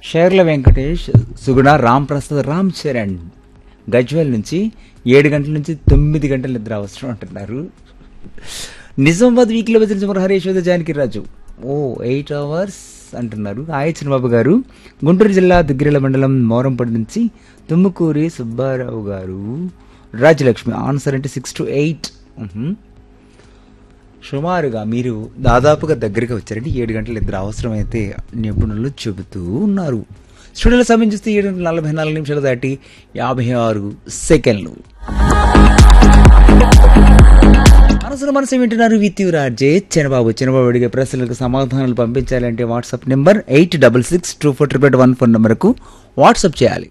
షేర్ల వెంకటేష్ సుగుణ రామ్ ప్రసాద్ రామ్ చరణ్ గజ్వెల్ నుంచి ఏడు గంటల నుంచి తొమ్మిది గంటల నిద్ర అవసరం అంటున్నారు నిజామాబాద్ వీక్లో బదిలించిన Hariswara Janaki Raju O eight hours అంటున్నారు హాయ్ చిన్నబాబు గారు గుంటూరు జిల్లా దుగ్గిరెల మండలం మోరంపడి నుంచి తుమ్ముకూరి సుబ్బారావు గారు రాజ్యలక్ష్మి ఆన్సర్ అంటే సిక్స్ టు ఎయిట్ సుమారుగా మీరు దాదాపుగా దగ్గరికి వచ్చారంటే ఏడు గంటల ఇద్దరు అవసరమైతే నిపుణులు చెబుతూ ఉన్నారు స్టూడియోలో సమయం చూస్తే ఏడు గంటల నలభై నాలుగు నిమిషాలు దాటి యాభై ఆరు సెకండ్లు మనసులో మనసు వింటున్నారు విత్ రాజే చిన్నబాబు చిన్నబాబు అడిగే ప్రశ్నలకు సమాధానాలు పంపించాలంటే WhatsApp number eight double six two four triple one phone నెంబర్కు వాట్సాప్ చేయాలి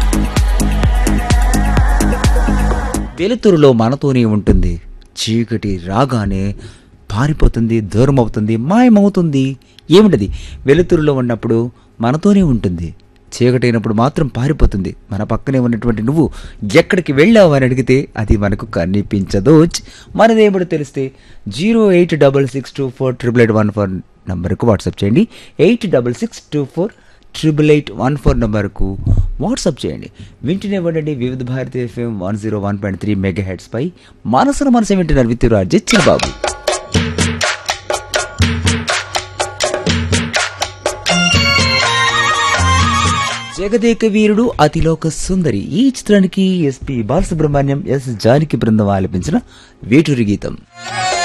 వెలుతురులో మనతోనే ఉంటుంది చీకటి రాగానే పారిపోతుంది దూరం అవుతుంది మాయమవుతుంది ఏమిటది వెలుతురులో ఉన్నప్పుడు మనతోనే ఉంటుంది చీకటైనప్పుడు మాత్రం పారిపోతుంది మన పక్కనే ఉన్నటువంటి నువ్వు ఎక్కడికి వెళ్ళావు అని అడిగితే అది మనకు కనిపించదు మనదేమిటో తెలిస్తే zero eight double six two four triple eight one four నంబర్కు వాట్సాప్ చేయండి eight double six two four triple eight one four నెంబర్కు వాట్సాప్ చేయండి వింటూనే ఉండండి Vividh Bharati FM one zero one point three megahertz పై మనసున మనసు వింటున్నారు విత్ రాజ్ బాబు జగదేక వీరుడు అతిలోక సుందరి ఈ చిత్రానికి ఎస్పి బాలసుబ్రహ్మణ్యం ఎస్ జానకి బృందం ఆలపించిన వేటూరి గీతం